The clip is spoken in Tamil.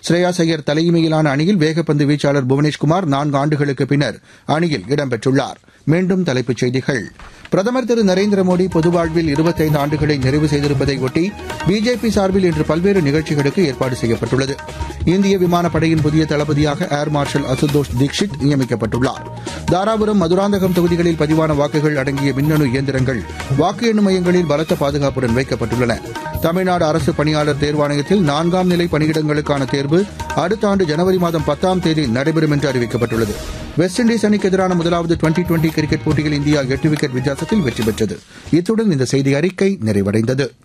ஸ்ரேயாஸ் ஐயர் தலைமையிலான அணியில் வேகப்பந்து வீச்சாளர் புவனேஷ்குமார் நான்கு ஆண்டுகளுக்கு பின்னர் அணியில் இடம்பெற்றுள்ளார் மீண்டும் தலைப்புச் செய்திகள் பிரதமர் திரு நரேந்திர மோடி பொது வாழ்வில் இருபத்தைந்து ஆண்டுகளை நிறைவு செய்திருப்பதை ஒட்டி பிஜேபி சார்பில் இன்று பல்வேறு நிகழ்ச்சிகளுக்கு ஏற்பாடு செய்யப்பட்டுள்ளது இந்திய விமானப்படையின் புதிய தளபதியாக ஏர் மார்ஷல் அசுதோஷ் தீக்ஷித் நியமிக்கப்பட்டுள்ளார் தாராபுரம் மதுராந்தகம் தொகுதிகளில் பதிவான வாக்குகள் அடங்கிய மின்னணு இயந்திரங்கள் வாக்கு எண்ணும் மையங்களில் பலத்த பாதுகாப்புடன் வைக்கப்பட்டுள்ளன தமிழ்நாடு அரசு பணியாளர் தேர்வாணையத்தில் நான்காம் நிலை பணியிடங்களுக்கான தேர்வு அடுத்த ஆண்டு ஜனவரி மாதம் பத்தாம் தேதி நடைபெறும் என்று அறிவிக்கப்பட்டுள்ளது வெஸ்ட் இண்டீஸ் அணிக்கு எதிரான முதலாவது டுவெண்டி டுவெண்டி கிரிக்கெட் போட்டியில் இந்தியா எட்டு விக்கெட் வித்தியாசத்தில் வெற்றி பெற்றது இத்துடன் இந்த செய்தி அறிக்கை நிறைவடைந்தது